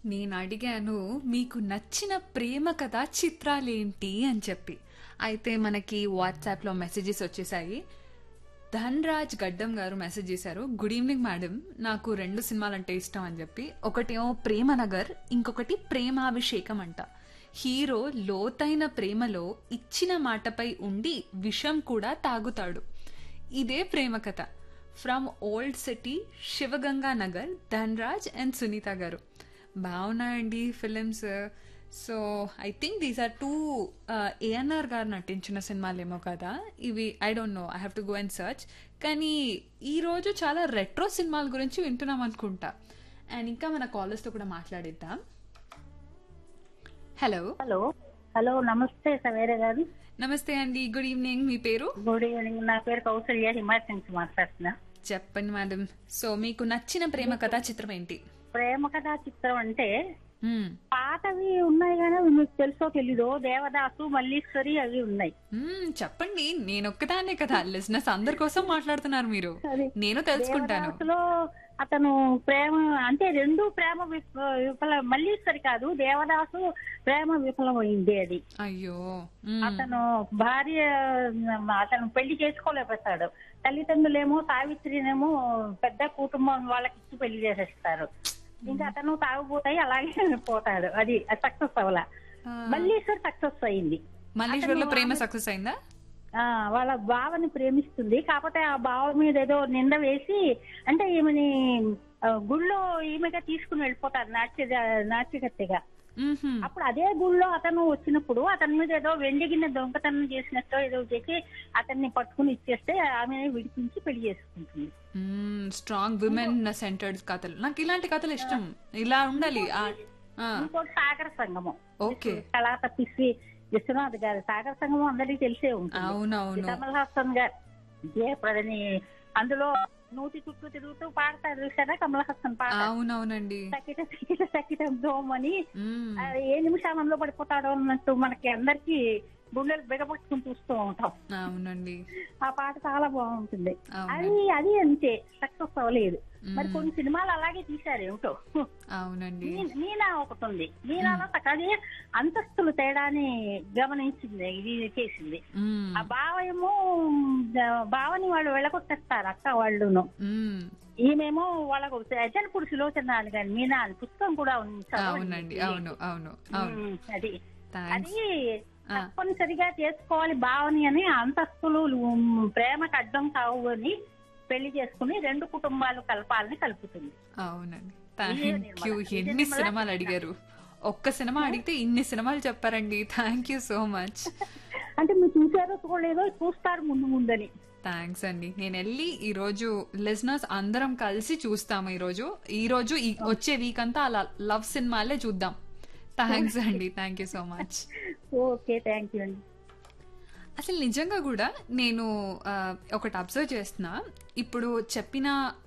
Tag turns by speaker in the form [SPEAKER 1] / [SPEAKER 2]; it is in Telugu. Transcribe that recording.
[SPEAKER 1] నేను అడిగాను మీకు నచ్చిన ప్రేమ కథ చిత్రాలేంటి అని చెప్పి అయితే మనకి వాట్సాప్లో మెసేజెస్ వచ్చేసాయి ధన్రాజ్ గడ్డం గారు మెసేజ్ చేశారు గుడ్ ఈవినింగ్ మేడం నాకు రెండు సినిమాలు అంటే ఇష్టం అని చెప్పి ఒకటేమో ప్రేమ నగర్ ఇంకొకటి ప్రేమాభిషేకం అంట హీరో లోతైన ప్రేమలో ఇచ్చిన మాటపై ఉండి విషం కూడా తాగుతాడు ఇదే ప్రేమ కథ from old city Sivaganga Nagar Dhanraj and Sunitha గారు బాగున్నాయండి films so I think these are two ANR గారు నటించిన సినిమాలేమో కదా ఇవి I don't know I have to go and search కానీ ఈరోజు చాలా రెట్రో సినిమాల గురించి వింటున్నాం అనుకుంటా అండ్ ఇంకా మన కాలర్స్తో కూడా మాట్లాడిద్దాం హలో
[SPEAKER 2] హలో హలో నమస్తే సవేర గారు
[SPEAKER 1] నమస్తే అండి గుడ్ ఈవినింగ్ మీ పేరు
[SPEAKER 2] గుడ్ ఈవినింగ్ నా పేరు కౌసల్య హిమాచల్ నుంచి మాట్లాడుతున్నా
[SPEAKER 1] చెప్పండి మేడం సో మీకు నచ్చిన ప్రేమ కథా చిత్రం ఏంటి
[SPEAKER 2] ప్రేమ కథా చిత్రం అంటే
[SPEAKER 1] మ్మ్.
[SPEAKER 2] పాతవి ఉన్నాయి కానీ మీకు తెలుసో తెలీదో దేవదాసు మల్లీశ్వరి అవి ఉన్నాయి
[SPEAKER 1] మ్మ్, చెప్పండి నేను ఒక్కదాన్నే కదా లిజినెస్ అందరి కోసం మాట్లాడుతున్నారు మీరు
[SPEAKER 2] అది
[SPEAKER 1] నేను తెలుసుకుంటాను
[SPEAKER 2] దేవదాసులో అతను ప్రేమ అంటే రెండు ప్రేమ విఫ- విఫల మల్లీశ్వరి కాదు దేవదాసు ప్రేమ విఫలమైంది అది
[SPEAKER 1] అయ్యో మ్మ్.
[SPEAKER 2] అతను భార్య అతను పెళ్లి చేసుకోలేకపోతాడు తల్లిదండ్రులేమో సావిత్రినేమో పెద్ద కుటుంబం వాళ్ళకి ఇచ్చి పెళ్లి చేసేస్తారు ఇంకా అతను తాగుపోతాయి అలాగే పోతాడు అది సక్సెస్ అవ్వాల
[SPEAKER 1] ఆ,
[SPEAKER 2] మల్లీశ్వర్ సక్సెస్ అయింది
[SPEAKER 1] మల్లీశ్వర్లో ప్రేమ సక్సెస్ అయిందా
[SPEAKER 2] ఆ వాళ్ళ బావని ప్రేమిస్తుంది కాకపోతే ఆ బావ మీద ఏదో నింద వేసి అంటే ఈమెని ఆ, గుళ్ళో ఈమెగా తీసుకుని వెళ్ళిపోతారు నాట్య నాట్యకత్తెగా
[SPEAKER 1] మ్మ్హ్మ్.
[SPEAKER 2] అప్పుడు అదే గుళ్ళో అతను వచ్చినప్పుడు అతని మీద ఏదో వెండి గిన్నె దొంగతనం చేసినట్టు ఏదో చేసి అతన్ని పట్టుకుని ఇచ్చేస్తే ఆమె విడిపించి పెళ్లి చేసుకుంటుంది
[SPEAKER 1] మ్మ్, స్ట్రాంగ్ విమెన్ సెంటర్డ్ కథలు నాకు ఇలాంటి కథలు ఇష్టం ఇలా ఉండాలి ఆ, ఆ,
[SPEAKER 2] ఇంకోటి సాగర సంగమం
[SPEAKER 1] ఓకే
[SPEAKER 2] కళా తప్పిసి విశ్వనాథ్ గారు సాగర సంగమం అందరికీ తెలిసే ఉంటుంది
[SPEAKER 1] అవునవును
[SPEAKER 2] కమల్ హాసన్ గారు జయప్రదని అందులో నూతి చుట్టూ తిరుగుతూ పాడతారు చూసారా కమల్ హాసన్ పాట
[SPEAKER 1] అవునవునండి
[SPEAKER 2] సకిట సకిట సకిట దోమ్ అని
[SPEAKER 1] మ్మ్.
[SPEAKER 2] ఆ, ఏ నిమిషానంలో పడిపోతాడో అన్నట్టు మనకి అందరికి గుండెలు బిగపట్టుకుని చూస్తూ ఉంటాం
[SPEAKER 1] అవునండి
[SPEAKER 2] ఆ పాట చాలా బాగుంటుంది
[SPEAKER 1] అవును.
[SPEAKER 2] అది అది అంతే సక్సెస్ అవ్వలేదు మరి
[SPEAKER 1] మ్మ్.
[SPEAKER 2] కొన్ని సినిమాలు అలాగే తీశారు ఏమిటో
[SPEAKER 1] అవునండి
[SPEAKER 2] మీ- మీనా ఒకటి ఉంది మీనాలో సకాది అంతస్తులు తేడాని గమనించింది ఇది చేసింది
[SPEAKER 1] మ్మ్.
[SPEAKER 2] ఆ బావ ఏమో ద- బావని వాళ్ళు వెళ్ళగొట్టేస్తారు అక్క వాళ్ళును
[SPEAKER 1] మ్మ్.
[SPEAKER 2] ఈమెమో వాళ్ళకు అజనపుడు సులోచన అని కానీ మీనా అని పుస్తకం కూడా ఉంది చదవండి.
[SPEAKER 1] అవునండి అవును అవును అవును
[SPEAKER 2] ఉమ్, అది
[SPEAKER 1] థ్యాంక్స్
[SPEAKER 2] అది తప్పనిసరిగా చేసుకోవాలి బావని అని అంతస్తులు ఉమ్, ప్రేమకు అడ్డం కావు అని పెళ్లి చేసుకుని రెండు కుటుంబాలు కలపాలని కలుపుతుంది
[SPEAKER 1] అవునండి
[SPEAKER 2] ఇదే
[SPEAKER 1] థ్యాంక్
[SPEAKER 2] నిర్మల.
[SPEAKER 1] యూ
[SPEAKER 2] ఇదే
[SPEAKER 1] ఎన్ని
[SPEAKER 2] నిర్మల.
[SPEAKER 1] సినిమాలు అడిగారు ఒక్క సినిమా అడిగితే ఇన్ని సినిమాలు చెప్పారండి థ్యాంక్ యూ సో మచ్
[SPEAKER 2] అంటే మీరు చూసారో చూడలేదో చూస్తారు ముందు ముందని
[SPEAKER 1] థ్యాంక్స్ అండి నేను వెళ్ళి ఈ రోజు లిజనర్స్ అందరం కలిసి చూస్తాము ఈ రోజు ఈ రోజు ఈ వచ్చే వీక్ అంతా అలా లవ్ సినిమాలే చూద్దాం థ్యాంక్స్ అండి thank you so much
[SPEAKER 2] okay thank you అండి
[SPEAKER 1] అసలు నిజంగా కూడా నేను ఆ, ఒకటి అబ్జర్వ్ చేస్తున్నా ఇప్పుడు చెప్పిన